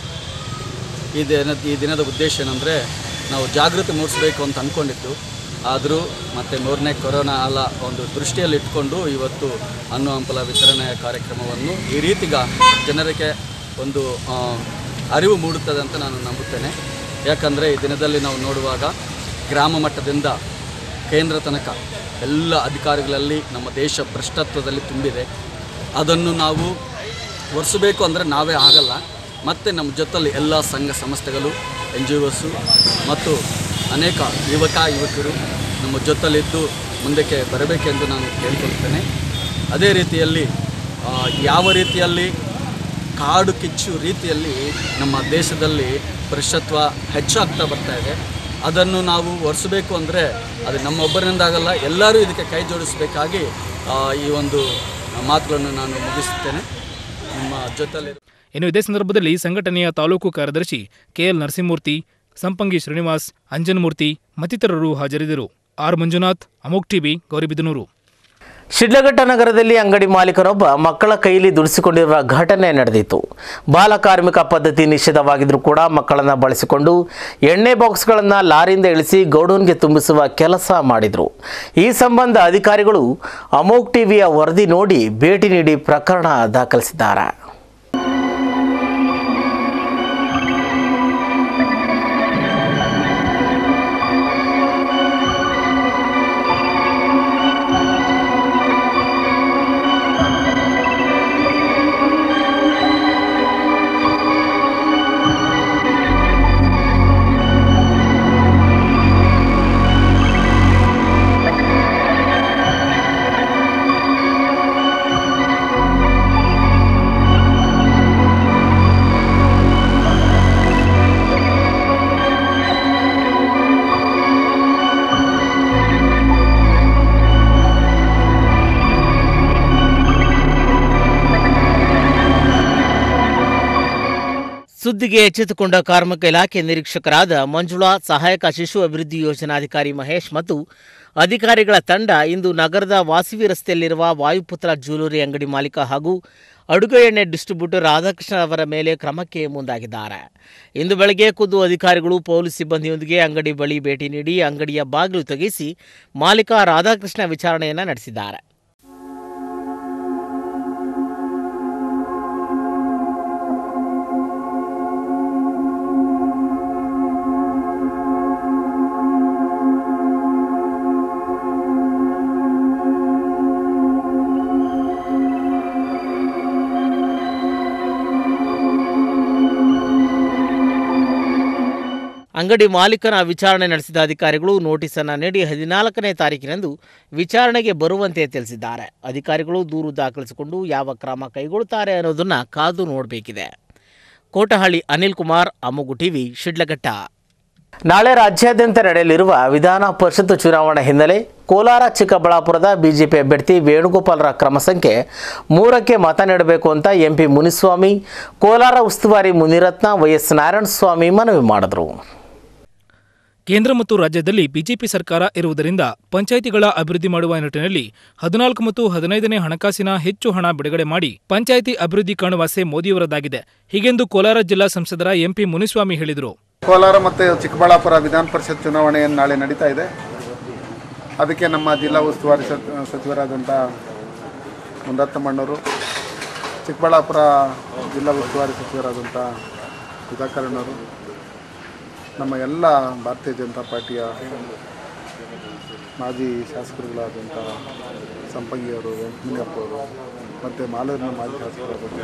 ಈ ದಿನ ಈ ದಿನದ ಉದ್ದೇಶ ಏನಂದರೆ ನಾವು ಜಾಗೃತಿ ಮೂಡಿಸಬೇಕು ಅಂತ ಅಂದ್ಕೊಂಡಿದ್ದು ಆದರೂ ಮತ್ತು ಮೂರನೇ ಕೊರೋನಾ ಅಲ್ಲ ಒಂದು ದೃಷ್ಟಿಯಲ್ಲಿ ಇಟ್ಕೊಂಡು ಇವತ್ತು ಹಣ್ಣು ಹಂಪಲ ವಿತರಣೆಯ ಕಾರ್ಯಕ್ರಮವನ್ನು ಈ ರೀತಿಗ ಜನರಿಗೆ ಒಂದು ಆ, ಅರಿವು ಮೂಡುತ್ತದೆ ಅಂತ ನಾನು ನಂಬುತ್ತೇನೆ ಯಾಕಂದರೆ ಈ ದಿನದಲ್ಲಿ ನಾವು ನೋಡುವಾಗ ಗ್ರಾಮ ಮಟ್ಟದಿಂದ ಕೇಂದ್ರ ತನಕ ಎಲ್ಲ ಅಧಿಕಾರಿಗಳಲ್ಲಿ ನಮ್ಮ ದೇಶ ಭ್ರಷ್ಟತ್ವದಲ್ಲಿ ತುಂಬಿದೆ ಅದನ್ನು ನಾವು ಒರೆಸಬೇಕು ಅಂದರೆ ನಾವೇ ಆಗಲ್ಲ ಮತ್ತು ನಮ್ಮ ಜೊತೆಲಿ ಎಲ್ಲ ಸಂಘ ಸಂಸ್ಥೆಗಳು ಎನ್ ಜಿ ಒಸ್ಸು ಮತ್ತು ಅನೇಕ ಯುವಕ ಯುವಕರು ನಮ್ಮ ಜೊತೆಲಿದ್ದು ಮುಂದಕ್ಕೆ ಬರಬೇಕೆಂದು ನಾನು ಕೇಳ್ಕೊಳ್ತೇನೆ ಅದೇ ರೀತಿಯಲ್ಲಿ ಆ, ಯಾವ ರೀತಿಯಲ್ಲಿ ಕಾಡು ಕಿಚ್ಚು ರೀತಿಯಲ್ಲಿ ನಮ್ಮ ದೇಶದಲ್ಲಿ ಭ್ರಷ್ಟತ್ವ ಹೆಚ್ಚಾಗ್ತಾ ಬರ್ತಾ ಇದೆ ಅದನ್ನು ನಾವು ಒರೆಸಬೇಕು ಅಂದರೆ ಅದು ನಮ್ಮೊಬ್ಬರಿಂದ ಆಗಲ್ಲ ಎಲ್ಲರೂ ಇದಕ್ಕೆ ಕೈ ಜೋಡಿಸಬೇಕಾಗಿ ಆ, ಈ ಒಂದು ಮಾತುಗಳನ್ನು ನಾನು ಮುಗಿಸುತ್ತೇನೆ ನಿಮ್ಮ ಜೊತೆಲಿ ಇನ್ನು ಇದೇ ಸಂದರ್ಭದಲ್ಲಿ ಸಂಘಟನೆಯ ತಾಲೂಕು ಕಾರ್ಯದರ್ಶಿ ಕೆಎಲ್ ನರಸಿಂಹಮೂರ್ತಿ ಸಂಪಂಗಿ ಶ್ರೀನಿವಾಸ್ ಅಂಜನ್ಮೂರ್ತಿ ಮತ್ತಿತರರು ಹಾಜರಿದ್ದರು ಆರ್ ಮಂಜುನಾಥ್ ಅಮೋಕ್ ಟಿವಿ ಗೌರಿಬಿದನೂರು ಶಿಡ್ಲಘಟ್ಟ ನಗರದಲ್ಲಿ ಅಂಗಡಿ ಮಾಲೀಕನೊಬ್ಬ ಮಕ್ಕಳ ಕೈಯಲ್ಲಿ ದುಡಿಸಿಕೊಂಡಿರುವ ಘಟನೆ ನಡೆದಿತ್ತು ಬಾಲ ಕಾರ್ಮಿಕ ಪದ್ಧತಿ ನಿಷೇಧವಾಗಿದ್ದರೂ ಕೂಡ ಮಕ್ಕಳನ್ನು ಬಳಸಿಕೊಂಡು ಎಣ್ಣೆ ಬಾಕ್ಸ್ಗಳನ್ನು ಲಾರಿಯಿಂದ ಇಳಿಸಿ ಗೌಡೌನ್ಗೆ ತುಂಬಿಸುವ ಕೆಲಸ ಮಾಡಿದರು ಈ ಸಂಬಂಧ ಅಧಿಕಾರಿಗಳು ಅಮೋಕ್ ಟಿವಿಯ ವರದಿ ನೋಡಿ ಭೇಟಿ ನೀಡಿ ಪ್ರಕರಣ ದಾಖಲಿಸಿದ್ದಾರೆ ಸುದ್ದಿಗೆ ಎಚ್ಚೆತ್ತುಕೊಂಡ ಕಾರ್ಮಿಕ ಇಲಾಖೆ ನಿರೀಕ್ಷಕರಾದ ಮಂಜುಳಾ ಸಹಾಯಕ ಶಿಶು ಅಭಿವೃದ್ಧಿ ಯೋಜನಾಧಿಕಾರಿ ಮಹೇಶ್ ಮತ್ತು ಅಧಿಕಾರಿಗಳ ತಂಡ ಇಂದು ನಗರದ ವಾಸವಿ ರಸ್ತೆಯಲ್ಲಿರುವ ವಾಯುಪುತ್ರ ಜ್ಯುವೆಲರಿ ಅಂಗಡಿ ಮಾಲೀಕ ಹಾಗೂ ಅಡುಗೆ ಎಣ್ಣೆ ಡಿಸ್ಟ್ರಿಬ್ಯೂಟರ್ ರಾಧಾಕೃಷ್ಣ ಅವರ ಮೇಲೆ ಕ್ರಮಕ್ಕೆ ಮುಂದಾಗಿದ್ದಾರೆ ಇಂದು ಬೆಳಗ್ಗೆ ಖುದ್ದು ಅಧಿಕಾರಿಗಳು ಪೊಲೀಸ್ ಸಿಬ್ಬಂದಿಯೊಂದಿಗೆ ಅಂಗಡಿ ಬಳಿ ಭೇಟಿ ನೀಡಿ ಅಂಗಡಿಯ ಬಾಗಿಲು ತೆಗೆಸಿ ಮಾಲೀಕ ರಾಧಾಕೃಷ್ಣ ವಿಚಾರಣೆಯನ್ನು ನಡೆಸಿದ್ದಾರೆ ಅಂಗಡಿ ಮಾಲೀಕನ ವಿಚಾರಣೆ ನಡೆಸಿದ ಅಧಿಕಾರಿಗಳು ನೋಟಿಸನ್ನು ನೀಡಿ ಹದಿನಾಲ್ಕನೇ ತಾರೀಕಿನಂದು ವಿಚಾರಣೆಗೆ ಬರುವಂತೆ ತಿಳಿಸಿದ್ದಾರೆ ಅಧಿಕಾರಿಗಳು ದೂರು ದಾಖಲಿಸಿಕೊಂಡು ಯಾವ ಕ್ರಮ ಕೈಗೊಳ್ಳುತ್ತಾರೆ ಅನ್ನೋದನ್ನು ಕಾದು ನೋಡಬೇಕಿದೆ ಕೋಟಹಳ್ಳಿ ಅನಿಲ್ ಕುಮಾರ್ ಅಮ್ಮಗು ಟಿವಿ ಶಿಡ್ಲಘಟ್ಟ ನಾಳೆ ರಾಜ್ಯಾದ್ಯಂತ ನಡೆಯಲಿರುವ ವಿಧಾನ ಪರಿಷತ್ ಚುನಾವಣೆ ಹಿನ್ನೆಲೆ ಕೋಲಾರ ಚಿಕ್ಕಬಳ್ಳಾಪುರದ ಬಿಜೆಪಿ ಅಭ್ಯರ್ಥಿ ವೇಣುಗೋಪಾಲರ ಕ್ರಮ ಸಂಖ್ಯೆ ಮೂರಕ್ಕೆ ಮತ ನೀಡಬೇಕು ಅಂತ ಎಂಪಿ ಮುನಿಸ್ವಾಮಿ ಕೋಲಾರ ಉಸ್ತುವಾರಿ ಮುನಿರತ್ನ ವೈಎಸ್ ನಾರಾಯಣಸ್ವಾಮಿ ಮನವಿ ಮಾಡಿದರು ಕೇಂದ್ರ ಮತ್ತು ರಾಜ್ಯದಲ್ಲಿ ಬಿಜೆಪಿ ಸರ್ಕಾರ ಇರುವುದರಿಂದ ಪಂಚಾಯಿತಿಗಳ ಅಭಿವೃದ್ಧಿ ಮಾಡುವ ನಿಟ್ಟಿನಲ್ಲಿ ಹದಿನಾಲ್ಕು ಮತ್ತು ಹದಿನೈದನೇ ಹಣಕಾಸಿನ ಹೆಚ್ಚು ಹಣ ಬಿಡುಗಡೆ ಮಾಡಿ ಪಂಚಾಯಿತಿ ಅಭಿವೃದ್ಧಿ ಕಾಣುವ ಆಸೆ ಮೋದಿಯವರದ್ದಾಗಿದೆ ಹೀಗೆಂದು ಕೋಲಾರ ಜಿಲ್ಲಾ ಸಂಸದರ ಎಂಪಿ ಮುನಿಸ್ವಾಮಿ ಹೇಳಿದರು ಕೋಲಾರ ಮತ್ತು ಚಿಕ್ಕಬಳ್ಳಾಪುರ ವಿಧಾನ ಪರಿಷತ್ ಚುನಾವಣೆಯನ್ನು ನಾಳೆ ನಡೀತಾ ಇದೆ ಅದಕ್ಕೆ ನಮ್ಮ ಜಿಲ್ಲಾ ಉಸ್ತುವಾರಿ ಸಚ್- ಸಚಿವರಾದಂಥ ಮುನರತ್ನಮ್ಮಣ್ಣವರು ಚಿಕ್ಕಬಳ್ಳಾಪುರ ಜಿಲ್ಲಾ ಉಸ್ತುವಾರಿ ಸಚಿವರಾದಂಥ ಸುಧಾಕರಣ್ಣವರು ನಮ್ಮ ಎಲ್ಲ ಭಾರತೀಯ ಜನತಾ ಪಾರ್ಟಿಯ ಮಾಜಿ ಶಾಸಕರುಗಳಾದಂಥ ಸಂಪಂಗಿಯವರು ವೆಂಕಟಪ್ಪ ಅವರು ಮತ್ತು ಮಾಲೂರಿನ ಮಾಜಿ ಶಾಸಕರಾದಂಥ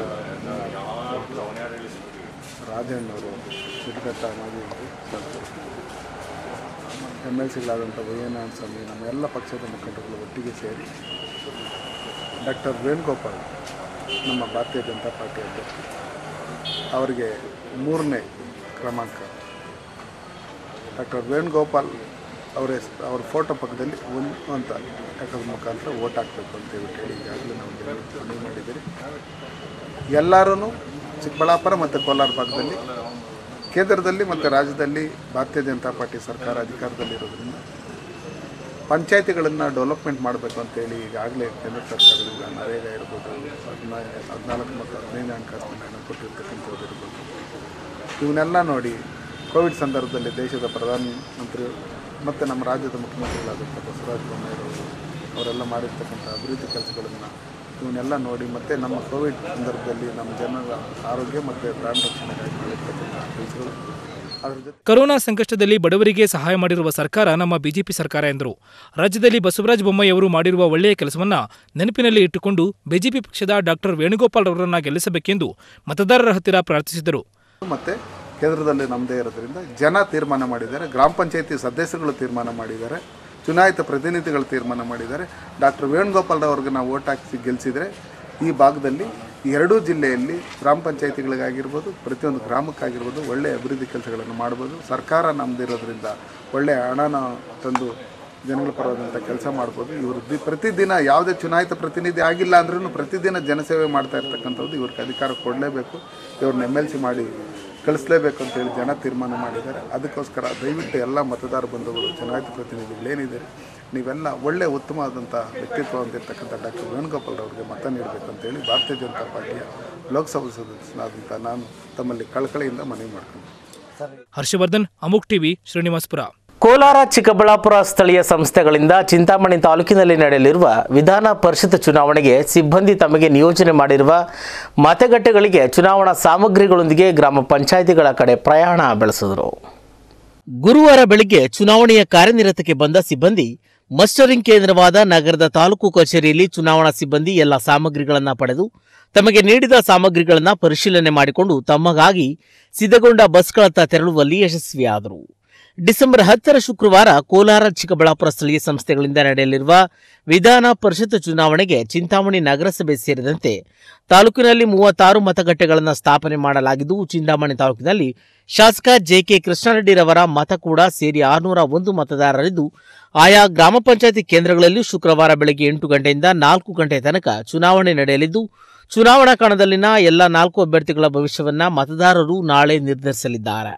ರಾಜಣ್ಣವರು ಚಿಕ್ಕಘಟ್ಟ ಮಾಜಿ ಶಾಸಕರು ಎಮ್ ಎಲ್ ಸಿಗಳಾದಂಥ ವೈಎನಾರಾಯಣ ಸ್ವಾಮಿ ನಮ್ಮ ಎಲ್ಲ ಪಕ್ಷದ ಮುಖಂಡರುಗಳು ಒಟ್ಟಿಗೆ ಸೇರಿ ಡಾಕ್ಟರ್ ವೇಣುಗೋಪಾಲ್ ನಮ್ಮ ಭಾರತೀಯ ಜನತಾ ಪಾರ್ಟಿ ಅಧ್ಯಕ್ಷರು ಅವರಿಗೆ ಮೂರನೇ ಕ್ರಮಾಂಕ ಡಾಕ್ಟರ್ ವೇಣುಗೋಪಾಲ್ ಅವರ ಹೆಸ್- ಅವ್ರ ಫೋಟೋ ಪಕ್ಕದಲ್ಲಿ ಒಂದು ಅಂತ ಹಾಕೋದ್ರ ಮುಖಾಂತರ ಓಟ್ ಹಾಕಬೇಕು ಅಂತ ಹೇಳ್ಬಿಟ್ಟು ಹೇಳಿ ಈಗಾಗಲೇ ನಾವು ಜನರಿಗೆ ಮನವಿ ಮಾಡಿದ್ದೀರಿ ಎಲ್ಲರೂ ಚಿಕ್ಕಬಳ್ಳಾಪುರ ಮತ್ತು ಕೋಲಾರ ಭಾಗದಲ್ಲಿ ಕೇಂದ್ರದಲ್ಲಿ ಮತ್ತು ರಾಜ್ಯದಲ್ಲಿ ಭಾರತೀಯ ಜನತಾ ಪಾರ್ಟಿ ಸರ್ಕಾರ ಅಧಿಕಾರದಲ್ಲಿರೋದ್ರಿಂದ ಪಂಚಾಯತಿಗಳನ್ನು ಡೆವಲಪ್ಮೆಂಟ್ ಮಾಡಬೇಕು ಅಂತೇಳಿ ಈಗಾಗಲೇ ಕೇಂದ್ರ ಸರ್ಕಾರದಿಂದ ನರೇಗಾ ಇರ್ಬೋದು ಹದಿನಾ ಹದಿನಾಲ್ಕು ಮತ್ತು ಹದಿನೈದು ಹಣಕಾಸಿನ ಹಣ ಕೊಟ್ಟಿರ್ತಕ್ಕಂಥದ್ದು ಇರ್ಬೋದು ಇವನ್ನೆಲ್ಲ ನೋಡಿ ಕೋವಿಡ್ ಸಂದರ್ಭದಲ್ಲಿ ದೇಶದ ಪ್ರಧಾನಮಂತ್ರಿ ಮತ್ತು ನಮ್ಮ ರಾಜ್ಯದ ಮುಖ್ಯಮಂತ್ರಿಗಳಾದಂಥ ಬಸವರಾಜ ಬೊಮ್ಮಾಯಿರವರು ಅವರೆಲ್ಲ ಮಾಡಿರ್ತಕ್ಕಂಥ ಅಭಿವೃದ್ಧಿ ಕೆಲಸಗಳನ್ನು ಇವನ್ನೆಲ್ಲ ನೋಡಿ ಮತ್ತು ನಮ್ಮ ಕೋವಿಡ್ ಸಂದರ್ಭದಲ್ಲಿ ನಮ್ಮ ಜನರ ಆರೋಗ್ಯ ಮತ್ತು ಪ್ರಾಣ ರಕ್ಷಣೆಗಾಗಿ ಮಾಡಿರ್ತಕ್ಕಂಥ ಕೆಲಸಗಳು ಅದ್ರ ಜೊತೆ ಕರೋನಾ ಸಂಕಷ್ಟದಲ್ಲಿ ಬಡವರಿಗೆ ಸಹಾಯ ಮಾಡಿರುವ ಸರ್ಕಾರ ನಮ್ಮ ಬಿಜೆಪಿ ಸರ್ಕಾರ ಎಂದರು ರಾಜ್ಯದಲ್ಲಿ ಬಸವರಾಜ ಬೊಮ್ಮಾಯಿ ಅವರು ಮಾಡಿರುವ ಒಳ್ಳೆಯ ಕೆಲಸವನ್ನ ನೆನಪಿನಲ್ಲಿ ಇಟ್ಟುಕೊಂಡು ಬಿಜೆಪಿ ಪಕ್ಷದ ಡಾಕ್ಟರ್ ವೇಣುಗೋಪಾಲ್ ಅವರನ್ನ ಗೆಲ್ಲಿಸಬೇಕೆಂದು ಮತದಾರರ ಹತ್ತಿರ ಪ್ರಾರ್ಥಿಸಿದರು ಮತ್ತು ಕೇಂದ್ರದಲ್ಲಿ ನಮ್ಮದೇ ಇರೋದ್ರಿಂದ ಜನ ತೀರ್ಮಾನ ಮಾಡಿದ್ದಾರೆ ಗ್ರಾಮ ಪಂಚಾಯತಿ ಸದಸ್ಯರುಗಳು ತೀರ್ಮಾನ ಮಾಡಿದ್ದಾರೆ ಚುನಾಯಿತ ಪ್ರತಿನಿಧಿಗಳು ತೀರ್ಮಾನ ಮಾಡಿದ್ದಾರೆ ಡಾಕ್ಟರ್ ವೇಣುಗೋಪಾಲ್ ಅವ್ರಿಗೆ ನಾವು ಓಟ್ ಹಾಕಿಸಿ ಗೆಲ್ಲಿಸಿದರೆ ಈ ಭಾಗದಲ್ಲಿ ಈ ಎರಡೂ ಜಿಲ್ಲೆಯಲ್ಲಿ ಗ್ರಾಮ ಪಂಚಾಯತಿಗಳಿಗಾಗಿರ್ಬೋದು ಪ್ರತಿಯೊಂದು ಗ್ರಾಮಕ್ಕಾಗಿರ್ಬೋದು ಒಳ್ಳೆಯ ಅಭಿವೃದ್ಧಿ ಕೆಲಸಗಳನ್ನು ಮಾಡ್ಬೋದು ಸರ್ಕಾರ ನಮ್ಮದಿರೋದ್ರಿಂದ ಒಳ್ಳೆಯ ಹಣನ ತಂದು ಜನಗಳ ಪರವಾದಂಥ ಕೆಲಸ ಮಾಡ್ಬೋದು ಇವರು ದಿ ಪ್ರತಿದಿನ ಯಾವುದೇ ಚುನಾಯಿತ ಪ್ರತಿನಿಧಿ ಆಗಿಲ್ಲ ಅಂದ್ರೂ ಪ್ರತಿದಿನ ಜನಸೇವೆ ಮಾಡ್ತಾ ಇರ್ತಕ್ಕಂಥದ್ದು ಇವ್ರಿಗೆ ಅಧಿಕಾರ ಕೊಡಲೇಬೇಕು ಇವ್ರನ್ನ ಎಮ್ ಎಲ್ ಸಿ ಮಾಡಿ ಕಳಿಸ್ಲೇಬೇಕು ಅಂತೇಳಿ ಜನ ತೀರ್ಮಾನ ಮಾಡಿದ್ದಾರೆ ಅದಕ್ಕೋಸ್ಕರ ದಯವಿಟ್ಟು ಎಲ್ಲ ಮತದಾರ ಬಂಧುಗಳು ಚುನಾಯಿತ ಪ್ರತಿನಿಧಿಗಳೇನಿದ್ದಾರೆ ನೀವೆಲ್ಲ ಒಳ್ಳೆಯ ಉತ್ತಮವಾದಂಥ ವ್ಯಕ್ತಿತ್ವ ಹೊಂದಿರತಕ್ಕಂಥ ಡಾಕ್ಟರ್ ವೇಣುಗೋಪಾಲ್ ಅವರಿಗೆ ಮತ ನೀಡಬೇಕು ಅಂತೇಳಿ ಭಾರತೀಯ ಜನತಾ ಪಾರ್ಟಿಯ ಲೋಕಸಭಾ ಸದಸ್ಯನಾದಂಥ ನಾನು ತಮ್ಮಲ್ಲಿ ಕಳಕಳಿಯಿಂದ ಮನವಿ ಮಾಡ್ತೀನಿ ಹರ್ಷವರ್ಧನ್ ಅಮುಕ್ ಟಿವಿ ಶ್ರೀನಿವಾಸ್ಪುರ ಕೋಲಾರ ಚಿಕ್ಕಬಳ್ಳಾಪುರ ಸ್ಥಳೀಯ ಸಂಸ್ಥೆಗಳಿಂದ ಚಿಂತಾಮಣಿ ತಾಲೂಕಿನಲ್ಲಿ ನಡೆಯಲಿರುವ ವಿಧಾನ ಪರಿಷತ್ ಚುನಾವಣೆಗೆ ಸಿಬ್ಬಂದಿ ತಮಗೆ ನಿಯೋಜನೆ ಮಾಡಿರುವ ಮತಗಟ್ಟೆಗಳಿಗೆ ಚುನಾವಣಾ ಸಾಮಗ್ರಿಗಳೊಂದಿಗೆ ಗ್ರಾಮ ಪಂಚಾಯಿತಿಗಳ ಕಡೆ ಪ್ರಯಾಣ ಬೆಳೆಸಿದರು ಗುರುವಾರ ಬೆಳಿಗ್ಗೆ ಚುನಾವಣೆಯ ಕಾರ್ಯನಿರತಕ್ಕೆ ಬಂದ ಸಿಬ್ಬಂದಿ ಮಸ್ಟರಿಂಗ್ ಕೇಂದ್ರವಾದ ನಗರದ ತಾಲೂಕು ಕಚೇರಿಯಲ್ಲಿ ಚುನಾವಣಾ ಸಿಬ್ಬಂದಿ ಎಲ್ಲ ಸಾಮಗ್ರಿಗಳನ್ನು ಪಡೆದು ತಮಗೆ ನೀಡಿದ ಸಾಮಗ್ರಿಗಳನ್ನು ಪರಿಶೀಲನೆ ಮಾಡಿಕೊಂಡು ತಮಗಾಗಿ ಸಿದ್ಧಗೊಂಡ ಬಸ್ಗಳತ್ತ ತೆರಳುವಲ್ಲಿ ಯಶಸ್ವಿಯಾದರು ಡಿಸೆಂಬರ್ ಹತ್ತರ ಶುಕ್ರವಾರ ಕೋಲಾರ ಚಿಕ್ಕಬಳ್ಳಾಪುರ ಸ್ಥಳೀಯ ಸಂಸ್ಥೆಗಳಿಂದ ನಡೆಯಲಿರುವ ವಿಧಾನ ಪರಿಷತ್ ಚುನಾವಣೆಗೆ ಚಿಂತಾಮಣಿ ನಗರಸಭೆ ಸೇರಿದಂತೆ ತಾಲೂಕಿನಲ್ಲಿ ಮೂವತ್ತಾರು ಮತಗಟ್ಟೆಗಳನ್ನು ಸ್ಥಾಪನೆ ಮಾಡಲಾಗಿದ್ದು ಚಿಂತಾಮಣಿ ತಾಲೂಕಿನಲ್ಲಿ ಶಾಸಕ ಜೆಕೆ ಕೃಷ್ಣಾರೆಡ್ಡಿರವರ ಮತ ಕೂಡ ಸೇರಿ ಆರುನೂರ ಒಂದು ಮತದಾರರಿದ್ದು ಆಯಾ ಗ್ರಾಮ ಪಂಚಾಯತಿ ಕೇಂದ್ರಗಳಲ್ಲಿ ಶುಕ್ರವಾರ ಬೆಳಗ್ಗೆ ಎಂಟು ಗಂಟೆಯಿಂದ ನಾಲ್ಕು ಗಂಟೆ ತನಕ ಚುನಾವಣೆ ನಡೆಯಲಿದ್ದು ಚುನಾವಣಾ ಕಣದಲ್ಲಿನ ಎಲ್ಲ ನಾಲ್ಕು ಅಭ್ಯರ್ಥಿಗಳ ಭವಿಷ್ಯವನ್ನ ಮತದಾರರು ನಾಳೆ ನಿರ್ಧರಿಸಲಿದ್ದಾರೆ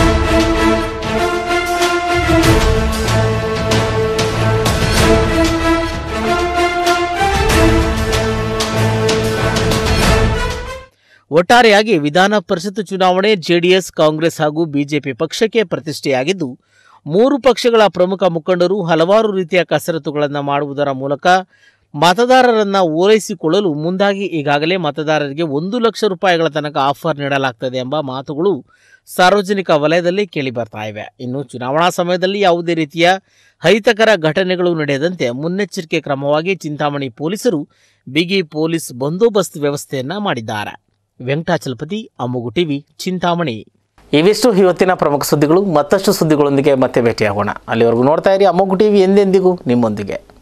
ಒಟ್ಟಾರೆಯಾಗಿ ವಿಧಾನ ಪರಿಷತ್ ಚುನಾವಣೆ ಜೆಡಿಎಸ್ ಕಾಂಗ್ರೆಸ್ ಹಾಗೂ ಬಿಜೆಪಿ ಪಕ್ಷಕ್ಕೆ ಪ್ರತಿಷ್ಠೆಯಾಗಿದ್ದು ಮೂರು ಪಕ್ಷಗಳ ಪ್ರಮುಖ ಮುಖಂಡರು ಹಲವಾರು ರೀತಿಯ ಕಸರತ್ತುಗಳನ್ನು ಮಾಡುವುದರ ಮೂಲಕ ಮತದಾರರನ್ನ ಓಲೈಸಿಕೊಳ್ಳಲು ಮುಂದಾಗಿ ಈಗಾಗಲೇ ಮತದಾರರಿಗೆ ಒಂದು ಲಕ್ಷ ರೂಪಾಯಿಗಳ ತನಕ ಆಫರ್ ನೀಡಲಾಗ್ತದೆ ಎಂಬ ಮಾತುಗಳು ಸಾರ್ವಜನಿಕ ವಲಯದಲ್ಲಿ ಕೇಳಿಬರ್ತಾ ಇವೆ ಇನ್ನು ಚುನಾವಣಾ ಸಮಯದಲ್ಲಿ ಯಾವುದೇ ರೀತಿಯ ಅಹಿತಕರ ಘಟನೆಗಳು ನಡೆಯದಂತೆ ಮುನ್ನೆಚ್ಚರಿಕೆ ಕ್ರಮವಾಗಿ ಚಿಂತಾಮಣಿ ಪೊಲೀಸರು ಬಿಗಿ ಪೊಲೀಸ್ ಬಂದೋಬಸ್ತ್ ವ್ಯವಸ್ಥೆಯನ್ನ ಮಾಡಿದ್ದಾರೆ ವೆಂಕಟಾಚಲಪತಿ ಅಮ್ಮುಗು ಟಿವಿ ಚಿಂತಾಮಣಿ ಇವಿಷ್ಟು ಇವತ್ತಿನ ಪ್ರಮುಖ ಸುದ್ದಿಗಳು ಮತ್ತಷ್ಟು ಸುದ್ದಿಗಳೊಂದಿಗೆ ಮತ್ತೆ ಭೇಟಿಯಾಗೋಣ ಅಲ್ಲಿವರೆಗೂ ನೋಡ್ತಾ ಇರಿ ಅಮ್ಮಗು ಟಿವಿ ಎಂದೆಂದಿಗೂ ನಿಮ್ಮೊಂದಿಗೆ